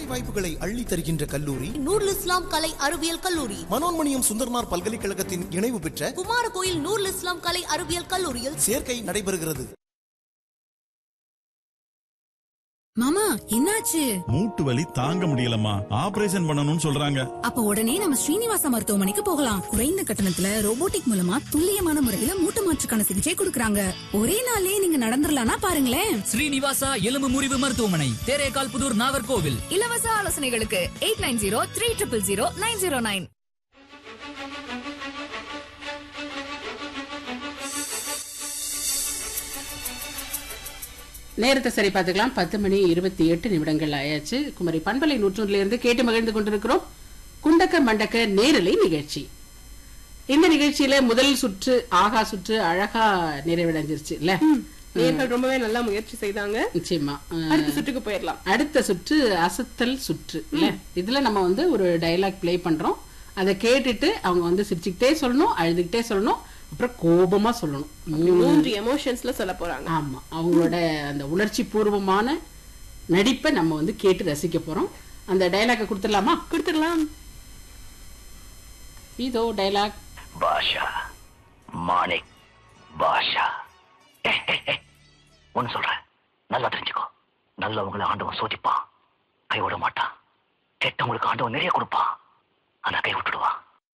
வாய்ப்புகளை அள்ளி தருகின்ற கல்லூரி நூருல் இஸ்லாம் கலை அறிவியல் கல்லூரி மனோன்மணியம் சுந்தர்னார் பல்கலைக்கழகத்தின் இணைவு பெற்ற குமாரகோயில் நூருல் இஸ்லாம் கலை அறிவியல் கல்லூரியில் சேர்க்கை நடைபெறுகிறது மாமா என்னாச்சு மூட்டு வலி தாங்க முடியலம்மா ஆபரேஷன் பண்ணணும்னு சொல்றாங்க அப்ப உடனே நம்ம ஸ்ரீனிவாச மருத்துவமனைக்கு போகலாம் குறைந்த கட்டணத்துல ரோபோட்டிக் மூலமா துல்லியமான முறையில மூட்டு மாற்றுக்கான சிகிச்சை கொடுக்கறாங்க ஒரே நாளே நீங்க நடந்துடலாம்னா பாருங்களேன் ஸ்ரீனிவாசா எலும்பு முறிவு மருத்துவமனை தேரேகால் புதூர் நாகர்கோவில் இலவச ஆலோசனைகளுக்கு eight nine zero three triple zero nine zero nine நேரத்தை சரி பார்த்துக்கலாம் பத்து மணி இருபத்தி எட்டு நிமிடங்கள் ஆயாச்சு குமரி பண்பலை நூற்றூர்ல இருந்து கேட்டு மகிழ்ந்து கொண்டிருக்கிறோம் குண்டக்க மண்டக்க நேரலை நிகழ்ச்சி இந்த நிகழ்ச்சியில முதல் சுற்று ஆகா சுற்று அழகா நிறைவடைஞ்சிருச்சு இல்ல நேர்கள் ரொம்பவே நல்லா முயற்சி செய்தாங்க நிச்சயமா அஹ், அடுத்த சுற்றுக்கு போயிடலாம் அடுத்த சுற்று அசத்தல் சுற்று இல்ல இதுல நம்ம வந்து ஒரு டயலாக் ப்ளே பண்றோம் அதை கேட்டுட்டு அவங்க வந்து சிரிச்சுக்கிட்டே சொல்லணும் அழுதுகிட்டே சொல்லணும் அப்புறம் கோபமா சொல்லணும் மூணு மூன்று எமோஷன்ஸ்ல சொல்ல போறாங்க ஆமா அவங்களோட அந்த உணர்ச்சி பூர்வமான நடிப்பை நம்ம வந்து கேட்டு ரசிக்க போறோம் அந்த டயலாக கொடுத்துடலாமா கொடுத்துடலாம் இதோ டயலாக் பாஷா மாணிக் பாஷா ஒன்னு சொல்றேன் நல்லா தெரிஞ்சுக்கோ நல்லவங்களை ஆண்டவன் சோதிப்பான் கைவிட மாட்டான் கெட்டவங்களுக்கு ஆண்டவன் நிறைய கொடுப்பான் ஆனா கை விட்டுடுவான்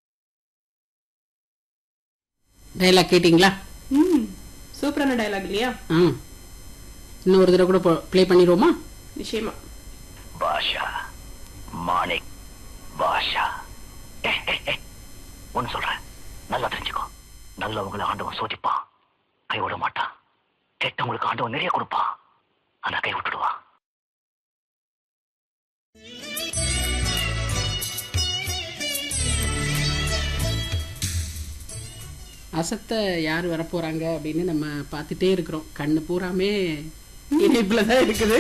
டயலாக் கேட்டிங்களா ம் சூப்பரான டயலாக் இல்லையா ஆ இன்னொரு தடவை கூட ப்ளே பண்ணிடுவோமா நிச்சயமா பாஷா மாணிக் பாஷா ஒன்னு சொல்றேன் நல்லா தெரிஞ்சுக்கோ நல்லவங்களை ஆண்டவன் சோதிப்பான் கைவிட மாட்டான் கெட்டவங்களுக்கு ஆண்டவன் நிறைய கொடுப்பான் ஆனா கை விட்டுடுவான் அசத்த யார் வரப்போறாங்க அப்படின்னு நம்ம பார்த்துட்டே இருக்கிறோம் கண்ணு பூராமே இணைப்புல தான் இருக்குது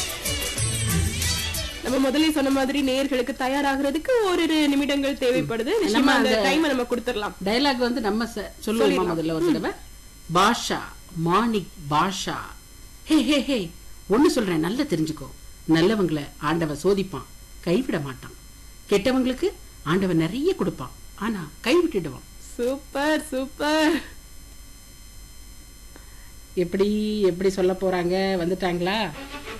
நம்ம முதல்ல சொன்ன மாதிரி நேயர்களுக்கு தயாராகிறதுக்கு ஓரிரு நிமிடங்கள் தேவைப்படுது நிச்சயமா நம்ம அந்த அந்த- டைமை நம்ம கொடுத்துடலாம் டயலாக் வந்து நம்ம ச- சொல்லுவோமா முதல்ல ஒரு தடவை பாஷா மாணிக் பாஷா ஹே ஹே ஹே ஒன்னு சொல்றேன் நல்லா தெரிஞ்சுக்கோ நல்லவங்களை ஆண்டவன் சோதிப்பான் கைவிட மாட்டான் கெட்டவங்களுக்கு ஆண்டவன் நிறைய கொடுப்பான் ஆனா கைவிட்டுடுவான் சூப்பர் சூப்பர் எப்படி எப்படி சொல்ல போறாங்க வந்துட்டாங்களா